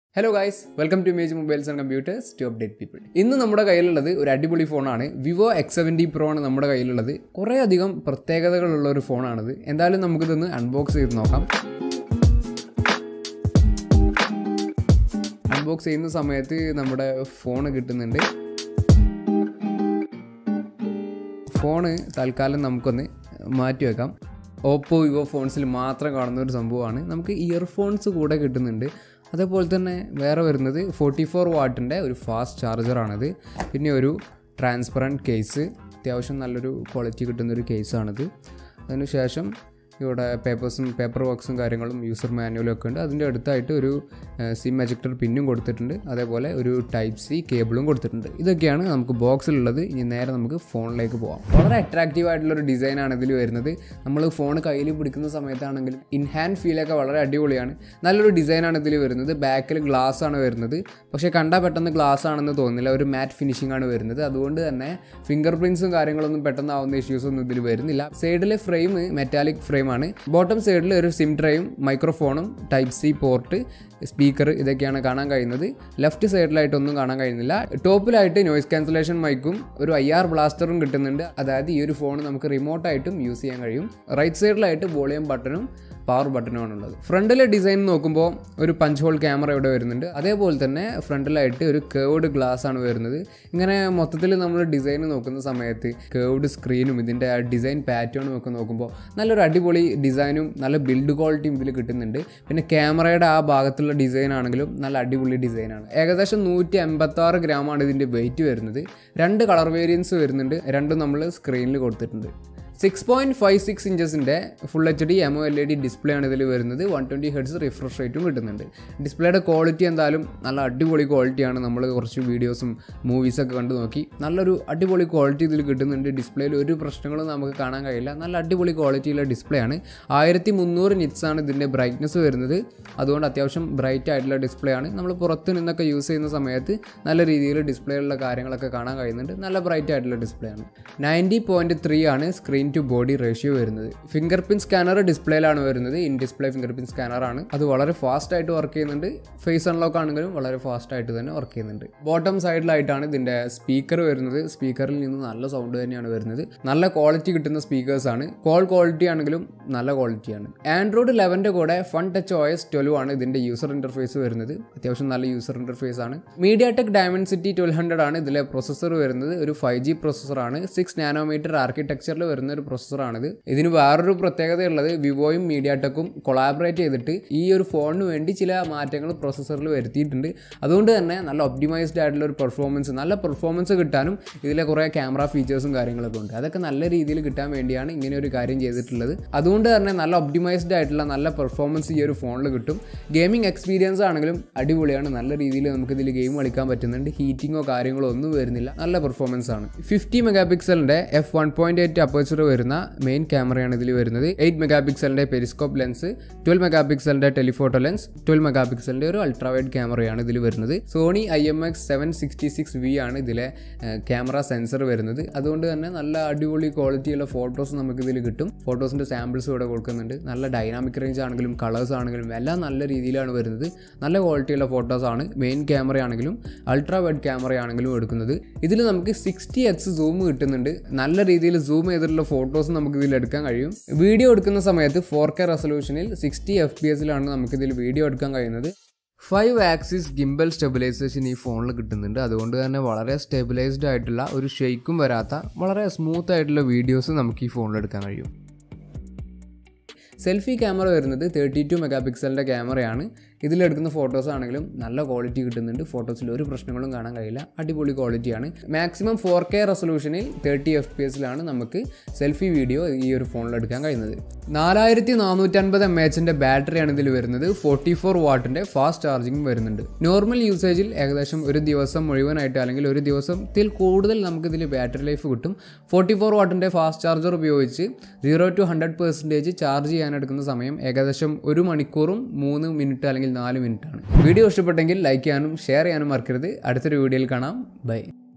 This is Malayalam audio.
hello guys welcome to Image Mobiles and Computers to update people ഇന്ന് നമ്മുടെ കയ്യിലുള്ളത് ഒരു അടിപൊളി ഫോണാണ് വിവോ എക്സ് സെവൻറ്റി പ്രോ ആണ് നമ്മുടെ കയ്യിലുള്ളത് കുറേ അധികം പ്രത്യേകതകളുള്ള ഒരു ഫോണാണിത് എന്തായാലും നമുക്കിതൊന്ന് അൺബോക്സ് ചെയ്ത് നോക്കാം അൺബോക്സ് ചെയ്യുന്ന സമയത്ത് നമ്മുടെ ഫോൺ കിട്ടുന്നുണ്ട് ഫോണ് തൽക്കാലം നമുക്കൊന്ന് മാറ്റി വെക്കാം ഓപ്പോ വിവോ ഫോൺസിൽ മാത്രം കാണുന്ന ഒരു സംഭവമാണ് നമുക്ക് ഇയർഫോൺസ് കൂടെ കിട്ടുന്നുണ്ട് അതേപോലെ തന്നെ വേറെ വരുന്നത് ഫോർട്ടി ഫോർ വാട്ടിൻ്റെ ഒരു ഫാസ്റ്റ് ചാർജറാണിത് പിന്നെ ഒരു ട്രാൻസ്പറൻറ്റ് കേസ് അത്യാവശ്യം നല്ലൊരു ക്വാളിറ്റി കിട്ടുന്നൊരു കേസാണിത് അതിനുശേഷം ഇവിടെ പേപ്പേഴ്സും പേപ്പർ വർക്ക്സും കാര്യങ്ങളും യൂസർ മാനുവലും ഒക്കെ ഉണ്ട് അതിൻ്റെ അടുത്തായിട്ട് ഒരു സിം എജക്ടർ പിന്നും കൊടുത്തിട്ടുണ്ട് അതേപോലെ ഒരു ടൈപ്പ് സി കേബിളും കൊടുത്തിട്ടുണ്ട് ഇതൊക്കെയാണ് നമുക്ക് ബോക്സിലുള്ളത് ഇനി നേരെ നമുക്ക് ഫോണിലേക്ക് പോകാം വളരെ അട്രാക്റ്റീവ് ആയിട്ടുള്ള ഒരു ഡിസൈനാണ് ഇതിൽ വരുന്നത് നമ്മൾ ഫോൺ കയ്യിൽ പിടിക്കുന്ന സമയത്താണെങ്കിലും ഇൻ ഹാൻഡ് ഫീലൊക്കെ വളരെ അടിപൊളിയാണ് നല്ലൊരു ഡിസൈനാണ് ഇതിൽ വരുന്നത് ബാക്കിൽ ഗ്ലാസ് ആണ് വരുന്നത് പക്ഷേ കണ്ടാൽ പെട്ടെന്ന് ഗ്ലാസ് ആണെന്ന് തോന്നുന്നില്ല ഒരു മാറ്റ് ഫിനിഷിംഗ് ആണ് വരുന്നത് അതുകൊണ്ട് തന്നെ ഫിംഗർ പ്രിൻസും കാര്യങ്ങളൊന്നും പെട്ടെന്ന് ആവുന്ന ഇഷ്യൂസ് ഒന്നും ഇതിൽ വരുന്നില്ല സൈഡിലെ ഫ്രെയിം മെറ്റാലിക് ഫ്രെയിമാണ് ബോട്ടം സൈഡിൽ ഒരു സിം ട്രേയും മൈക്രോഫോണും ടൈപ്പ് സി പോർട്ട് സ്പീക്കർ ഇതൊക്കെയാണ് കാണാൻ കഴിയുന്നത് ലെഫ്റ്റ് സൈഡിലായിട്ടൊന്നും കാണാൻ കഴിയുന്നില്ല ടോപ്പിലായിട്ട് നോയിസ് ക്യാൻസലേഷൻ മൈക്കും ഒരു ഐ ആർ ബ്ലാസ്റ്ററും കിട്ടുന്നുണ്ട് അതായത് ഈ ഒരു ഫോൺ നമുക്ക് റിമോട്ടായിട്ടും യൂസ് ചെയ്യാൻ കഴിയും റൈറ്റ് സൈഡിലായിട്ട് വോളിയം ബട്ടണും പവർ ബട്ടണുമാണ് ഉള്ളത് ഫ്രണ്ടിലെ ഡിസൈൻ നോക്കുമ്പോൾ ഒരു പഞ്ച് ഹോൾ ക്യാമറ ഇവിടെ വരുന്നുണ്ട് അതേപോലെ തന്നെ ഫ്രണ്ടിലായിട്ട് ഒരു കേർവ്ഡ് ഗ്ലാസ് ആണ് വരുന്നത് ഇങ്ങനെ മൊത്തത്തിൽ നമ്മൾ ഡിസൈൻ നോക്കുന്ന സമയത്ത് കേർവ്ഡ് സ്ക്രീനും ഇതിൻ്റെ ആ ഡിസൈൻ പാറ്റേണും ഒക്കെ നോക്കുമ്പോൾ നല്ലൊരു അടിപൊളി ഡിസൈനും നല്ല ബിൽഡ് ക്വാളിറ്റിയും ഇതിൽ കിട്ടുന്നുണ്ട് പിന്നെ ക്യാമറയുടെ ആ ഭാഗത്തുള്ള ഡിസൈൻ ആണെങ്കിലും നല്ല അടിപൊളി ഡിസൈനാണ് ഏകദേശം നൂറ്റി എൺപത്താറ് ഗ്രാമാണ് ഇതിൻ്റെ വെയിറ്റ് വരുന്നത് രണ്ട് കളർ വേരിയൻസ് വരുന്നുണ്ട് രണ്ടും നമ്മൾ സ്ക്രീനിൽ കൊടുത്തിട്ടുണ്ട് സിക്സ് പോയിൻറ്റ് ഫൈവ് സിക്സ് ഇഞ്ചസിൻ്റെ full H D AMOLED display ആണ് ഇതിൽ വരുന്നത് വൺ ട്വൻറ്റി ഹെഡ്സ് റിഫ്രഷ് റേറ്റും കിട്ടുന്നുണ്ട് ഡിസ്പ്ലേയുടെ ക്വാളിറ്റി എന്തായാലും നല്ല അടിപൊളി ക്വാളിറ്റിയാണ് നമ്മൾ കുറച്ച് വീഡിയോസും മൂവീസൊക്കെ കണ്ടു നോക്കി നല്ലൊരു അടിപൊളി ക്വാളിറ്റി ഇതിൽ കിട്ടുന്നുണ്ട് ഡിസ്പ്ലേയിൽ ഒരു പ്രശ്നങ്ങളും നമുക്ക് കാണാൻ കഴിയില്ല നല്ല അടിപൊളി ക്വാളിറ്റിയുള്ള ഡിസ്പ്ലേ ആണ് ആയിരത്തി മുന്നൂറ് നിറ്റ്സ് ആണ് ഇതിൻ്റെ ബ്രൈറ്റ്നസ് വരുന്നത് അതുകൊണ്ട് അത്യാവശ്യം ബ്രൈറ്റ് ആയിട്ടുള്ള ഡിസ്പ്ലേ ആണ് നമ്മൾ പുറത്ത് നിന്നൊക്കെ യൂസ് ചെയ്യുന്ന സമയത്ത് നല്ല രീതിയിൽ ഡിസ്പ്ലേയിലുള്ള കാര്യങ്ങളൊക്കെ കാണാൻ കഴിയുന്നുണ്ട് നല്ല ബ്രൈറ്റ് ആയിട്ടുള്ള ഡിസ്പ്ലേ ആണ് നയൻറ്റി പോയിൻറ്റ് ത്രീ ആണ് സ്ക്രീൻ ടു ബോഡി റേഷ്യോ വരുന്നത് ഫിംഗർ പ്രിന്റ് സ്കാനർ ഡിസ്പ്ലേയിലാണ് വരുന്നത് in display fingerprint scanner ആണ് അത് വളരെ ഫാസ്റ്റ് ആയിട്ട് വർക്ക് ചെയ്യുന്നുണ്ട് ഫേസ് അൺലോക്ക് ആണെങ്കിലും വളരെ ഫാസ്റ്റ് ആയിട്ട് തന്നെ വർക്ക് ചെയ്യുന്നുണ്ട് ബോട്ടം സൈഡിലായിട്ടാണ് ഇതിന്റെ സ്പീക്കർ വരുന്നത് സ്പീക്കറിൽ നിന്ന് നല്ല സൗണ്ട് തന്നെയാണ് വരുന്നത് നല്ല ക്വാളിറ്റി കിട്ടുന്ന സ്പീക്കേഴ്സ് ആണ് കോൾ ക്വാളിറ്റി ആണെങ്കിലും നല്ല ക്വാളിറ്റിയാണ് ആൻഡ്രോയിഡ് ലെവൻ്റെ കൂടെ fun touch O S twelve ആണ് ഇതിന്റെ യൂസർ ഇന്റർഫേസ് വരുന്നത് അത്യാവശ്യം നല്ല യൂസർ ഇന്റർഫേസ് ആണ് MediaTek Dimensity twelve hundred ആണ് ഇതിലെ പ്രൊസസ്സർ വരുന്നത് ഒരു ഫൈവ് ജി പ്രൊസസ്സറാണ് സിക്സ് നാനോമീറ്റർ ആർക്കിടെക്ചറിൽ വരുന്ന ഒരു പ്രൊസസ്സറാണിത് ഇതിന് വേറൊരു പ്രത്യേകതയുള്ളത് വിവോയും മീഡിയ ടെക്കും കൊളാബറേറ്റ് ചെയ്തിട്ട് ഈ ഒരു ഫോണിന് വേണ്ടി ചില മാറ്റങ്ങൾ പ്രൊസസ്സറിൽ വരുത്തിയിട്ടുണ്ട് അതുകൊണ്ട് തന്നെ നല്ല ഒപ്റ്റിമൈസ്ഡ് ആയിട്ടുള്ള ഒരു പെർഫോമൻസ് നല്ല പെർഫോമൻസ് കിട്ടാനും ഇതിലെ കുറേ ക്യാമറ ഫീച്ചേഴ്സും കാര്യങ്ങളൊക്കെ ഉണ്ട് അതൊക്കെ നല്ല രീതിയിൽ കിട്ടാൻ വേണ്ടിയാണ് ഇങ്ങനെ ഒരു കാര്യം ചെയ്തിട്ടുള്ളത് അതുകൊണ്ട് തന്നെ നല്ല ഒപ്റ്റിമൈസ്ഡ് ആയിട്ടുള്ള നല്ല പെർഫോമൻസ് ഈ ഒരു ഫോണിൽ കിട്ടും ഗെയിമിംഗ് എക്സ്പീരിയൻസ് ആണെങ്കിലും അടിപൊളിയാണ് നല്ല രീതിയിൽ നമുക്ക് ഇതിൽ ഗെയിം കളിക്കാൻ പറ്റുന്നുണ്ട് ഹീറ്റിങ്ങോ കാര്യങ്ങളോ ഒന്നും വരുന്നില്ല നല്ല പെർഫോമൻസ് ആണ് ഫിഫ്റ്റി മെഗാ പിക്സലിൻ്റെ F one point eight aperture വരുന്ന മെയിൻ ക്യാമറയാണ് ഇതിൽ വരുന്നത് എയ്റ്റ് മെഗാ പിക്സലിൻ്റെ പെരിസ്കോപ്പ് ലെൻസ് ട്വൽവ് മെഗാ പിക്സലിൻ്റെ ടെലിഫോട്ടോ ലെൻസ് ട്വൽവ് മെഗാ പിക്സലിൻ്റെ ഒരു അൾട്രാവൈഡ് ക്യാമറയാണ് ഇതിൽ വരുന്നത് Sony I M X seven sixty six V ആണ് ഇതിലെ ക്യാമറ സെൻസർ വരുന്നത് അതുകൊണ്ട് തന്നെ നല്ല അടിപൊളി ക്വാളിറ്റിയുള്ള ഫോട്ടോസ് നമുക്ക് ഇതിൽ കിട്ടും ഫോട്ടോസിൻ്റെ സാമ്പിൾസ് ഇവിടെ കൊടുക്കുന്നുണ്ട് നല്ല ഡൈനാമിക് റേഞ്ച് ആണെങ്കിലും കളേഴ്സ് ആണെങ്കിലും എല്ലാം നല്ല രീതിയിലാണ് വരുന്നത് നല്ല ക്വാളിറ്റിയുള്ള ഫോട്ടോസ് ആണ് മെയിൻ ക്യാമറ ആണെങ്കിലും അൾട്രാ വൈഡ് ക്യാമറ ആണെങ്കിലും എടുക്കുന്നത് ഇതിൽ നമുക്ക് സിക്സ്റ്റി എക്സ് സൂം കിട്ടുന്നുണ്ട് നല്ല രീതിയിൽ സൂം ചെയ്തിട്ടുള്ള ഫോട്ടോസ് നമുക്ക് ഇതിൽ എടുക്കാൻ കഴിയും വീഡിയോ എടുക്കുന്ന സമയത്ത് ഫോർ കെ റെസൊല്യൂഷനിൽ സിക്സ്റ്റി എഫ് പി എസിലാണ് നമുക്കിതിൽ വീഡിയോ എടുക്കാൻ കഴിയുന്നത് ഫൈവ് ആക്സിസ് ഗിംബൽ സ്റ്റെബിലൈസേഷൻ ഈ ഫോണിൽ കിട്ടുന്നുണ്ട് അതുകൊണ്ട് തന്നെ വളരെ സ്റ്റെബിലൈസ്ഡ് ആയിട്ടുള്ള ഒരു ഷെയ്ക്കും വരാത്ത വളരെ സ്മൂത്ത് ആയിട്ടുള്ള വീഡിയോസ് നമുക്ക് ഈ ഫോണിൽ എടുക്കാൻ കഴിയും സെൽഫി ക്യാമറ വരുന്നത് തേർട്ടി ടു മെഗാ പിക്സലിൻ്റെ ക്യാമറയാണ് ഇതിലെടുക്കുന്ന ഫോട്ടോസ് ആണെങ്കിലും നല്ല ക്വാളിറ്റി കിട്ടുന്നുണ്ട് ഫോട്ടോസിൽ ഒരു പ്രശ്നങ്ങളും കാണാൻ കഴിയില്ല അടിപൊളി ക്വാളിറ്റിയാണ് മാക്സിമം ഫോർ കെ റെസൊല്യൂഷനിൽ തേർട്ടി എഫ് പി എസിലാണ് നമുക്ക് സെൽഫി വീഡിയോ ഈ ഒരു ഫോണിൽ എടുക്കാൻ കഴിയുന്നത് നാലായിരത്തി നാനൂറ്റൻപത് എം എച്ചിൻ്റെ ബാറ്ററിയാണ് ഇതിൽ വരുന്നത് ഫോർട്ടി ഫോർ വാട്ടിൻ്റെ ഫാസ്റ്റ് ചാർജിങ്ങും വരുന്നുണ്ട് നോർമൽ യൂസേജിൽ ഏകദേശം ഒരു ദിവസം മുഴുവനായിട്ട് അല്ലെങ്കിൽ ഒരു ദിവസത്തിൽ കൂടുതൽ നമുക്കിതിൽ ബാറ്ററി ലൈഫ് കിട്ടും ഫോർട്ടി ഫോർ വാട്ടിൻ്റെ ഫാസ്റ്റ് ചാർജർ ഉപയോഗിച്ച് zero to hundred percentage charge ചെയ്യാൻ എടുക്കുന്ന സമയം ഏകദേശം ഒരു മണിക്കൂറും മൂന്ന് മിനിറ്റ് അല്ലെങ്കിൽ നാല് മിനിറ്റ് ആണ് വീഡിയോ ഇഷ്ടപ്പെട്ടെങ്കിൽ ലൈക്ക് ചെയ്യാനും ഷെയർ ചെയ്യാനും മറക്കരുത് അടുത്തൊരു വീഡിയോയിൽ കാണാം ബൈ